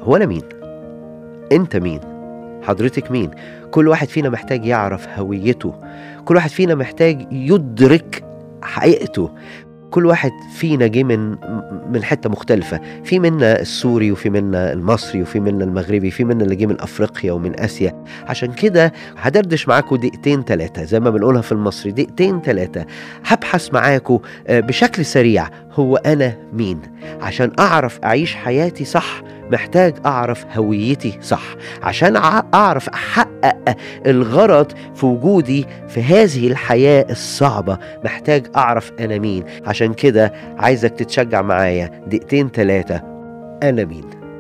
هو انا مين انت مين حضرتك مين كل واحد فينا محتاج يعرف هويته كل واحد فينا محتاج يدرك حقيقته كل واحد فينا جه من من حته مختلفه في منا السوري وفي منا المصري وفي منا المغربي في منا اللي جه من افريقيا ومن اسيا عشان كده هدردش معاكم دقيقتين ثلاثه زي ما بنقولها في المصري دقيقتين ثلاثه هبحث معاكم آه، بشكل سريع هو انا مين عشان اعرف اعيش حياتي صح محتاج اعرف هويتي صح عشان أع- اعرف احقق الغرض في وجودي في هذه الحياه الصعبه محتاج اعرف انا مين عشان كده عايزك تتشجع معايا دقيقتين ثلاثه انا مين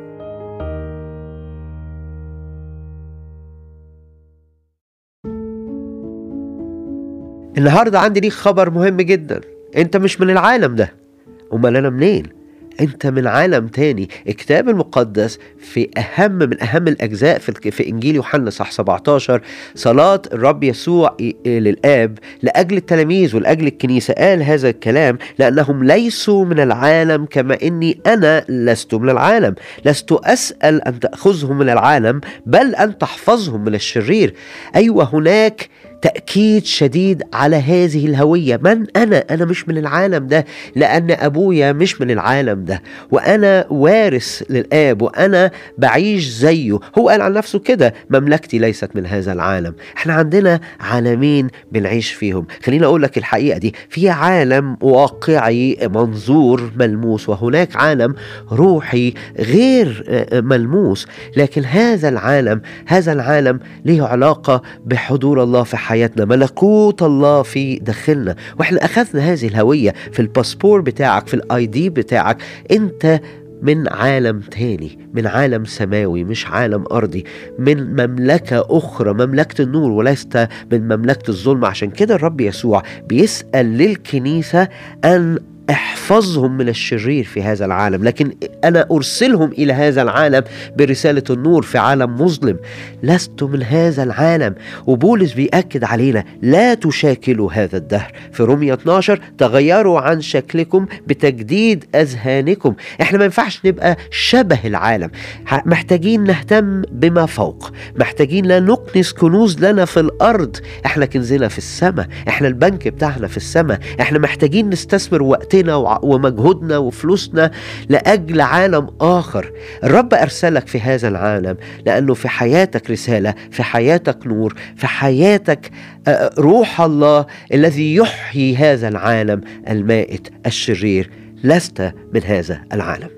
النهارده عندي ليك خبر مهم جدا انت مش من العالم ده امال انا منين انت من عالم تاني الكتاب المقدس في اهم من اهم الاجزاء في, في انجيل يوحنا صح 17 صلاه الرب يسوع للاب لاجل التلاميذ ولاجل الكنيسه قال هذا الكلام لانهم ليسوا من العالم كما اني انا لست من العالم لست اسال ان تاخذهم من العالم بل ان تحفظهم من الشرير ايوه هناك تأكيد شديد على هذه الهوية من أنا؟ أنا مش من العالم ده لأن أبويا مش من العالم ده وأنا وارث للآب وأنا بعيش زيه هو قال عن نفسه كده مملكتي ليست من هذا العالم احنا عندنا عالمين بنعيش فيهم خليني أقول لك الحقيقة دي في عالم واقعي منظور ملموس وهناك عالم روحي غير آه، ملموس لكن هذا العالم هذا العالم له علاقة بحضور الله في حياتنا ملكوت الله في داخلنا واحنا اخذنا هذه الهويه في الباسبور بتاعك في الاي دي بتاعك انت من عالم تاني من عالم سماوي مش عالم أرضي من مملكة أخرى مملكة النور ولست من مملكة الظلم عشان كده الرب يسوع بيسأل للكنيسة أن احفظهم من الشرير في هذا العالم لكن أنا أرسلهم إلى هذا العالم برسالة النور في عالم مظلم لست من هذا العالم وبولس بيأكد علينا لا تشاكلوا هذا الدهر في رومية 12 تغيروا عن شكلكم بتجديد أذهانكم احنا ما ينفعش نبقى شبه العالم ح- محتاجين نهتم بما فوق محتاجين لا نكنس كنوز لنا في الأرض احنا كنزنا في السماء احنا البنك بتاعنا في السماء احنا محتاجين نستثمر وقتنا وع- ومجهودنا وفلوسنا لأجل عالم آخر الرب أرسلك في هذا العالم لأنه في حياتك رسالة في حياتك نور في حياتك آه، روح الله الذي يحيي هذا العالم المائت الشرير لست من هذا العالم